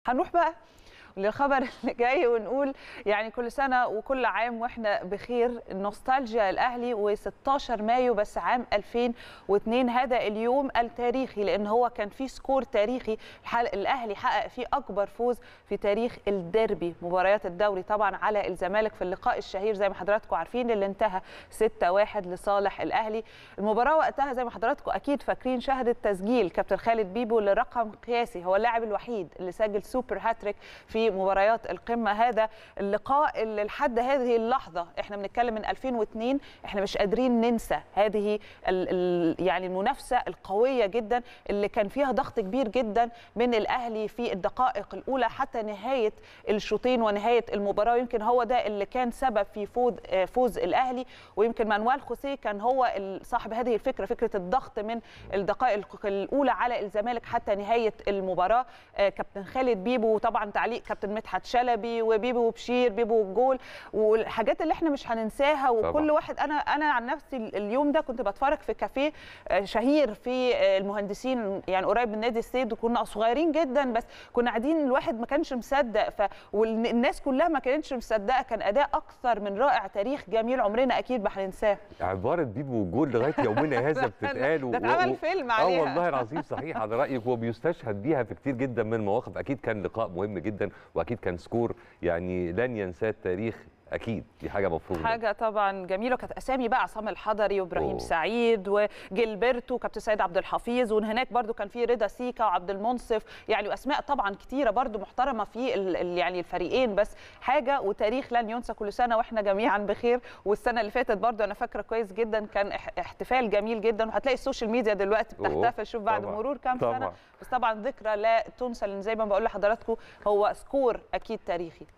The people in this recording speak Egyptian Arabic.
هنروح بقى للخبر اللي جاي ونقول يعني كل سنه وكل عام واحنا بخير نوستالجيا الاهلي و16 مايو بس عام 2002 هذا اليوم التاريخي لان هو كان فيه سكور تاريخي الاهلي حقق فيه اكبر فوز في تاريخ الديربي مباريات الدوري طبعا على الزمالك في اللقاء الشهير زي ما حضراتكم عارفين اللي انتهى 6-1 لصالح الاهلي المباراه وقتها زي ما حضراتكم اكيد فاكرين شهدت تسجيل كابتن خالد بيبو لرقم قياسي هو اللاعب الوحيد اللي سجل سوبر هاتريك في مباريات القمه هذا اللقاء اللي لحد هذه اللحظه احنا بنتكلم من 2002 احنا مش قادرين ننسى هذه ال ال يعني المنافسه القويه جدا اللي كان فيها ضغط كبير جدا من الاهلي في الدقائق الاولى حتى نهايه الشوطين ونهايه المباراه يمكن هو ده اللي كان سبب في فوز فوز الاهلي ويمكن مانويل خوسيه كان هو صاحب هذه الفكره فكره الضغط من الدقائق الاولى على الزمالك حتى نهايه المباراه كابتن خالد بيبو طبعا تعليق كابتن مدحت شلبي وبيبو بشير بيبو الجول والحاجات اللي احنا مش هننساها وكل طبعا. واحد انا انا عن نفسي اليوم ده كنت بتفرج في كافيه شهير في المهندسين يعني قريب من نادي السيد وكنا صغيرين جدا بس كنا قاعدين الواحد ما كانش مصدق ف والناس كلها ما كانتش مصدقه كان اداء اكثر من رائع تاريخ جميل عمرنا اكيد ما هننساه عباره بيبو الجول لغايه يومنا هذا بتتقال ده اتعمل فيلم عليها اه والله العظيم صحيح على رايك وبيستشهد بيها في كتير جدا من المواقف اكيد كان لقاء مهم جدا واكيد كان سكور يعني لن ينساه التاريخ اكيد دي حاجه مفروضه حاجه طبعا جميله وكانت اسامي بقى عصام الحضري وابراهيم أوه. سعيد وجيلبرتو وكابتن سيد عبد الحفيظ وهناك برده كان في رضا سيكا وعبد المنصف يعني واسماء طبعا كتيره برده محترمه في ال يعني الفريقين بس حاجه وتاريخ لن ينسى كل سنه واحنا جميعا بخير والسنه اللي فاتت برده انا فاكره كويس جدا كان احتفال جميل جدا وهتلاقي السوشيال ميديا دلوقتي بتحتفل شوف بعد طبعًا. مرور كام طبعًا. سنه بس طبعا ذكرى لا تنسى لان زي ما بقول لحضراتكم هو سكور اكيد تاريخي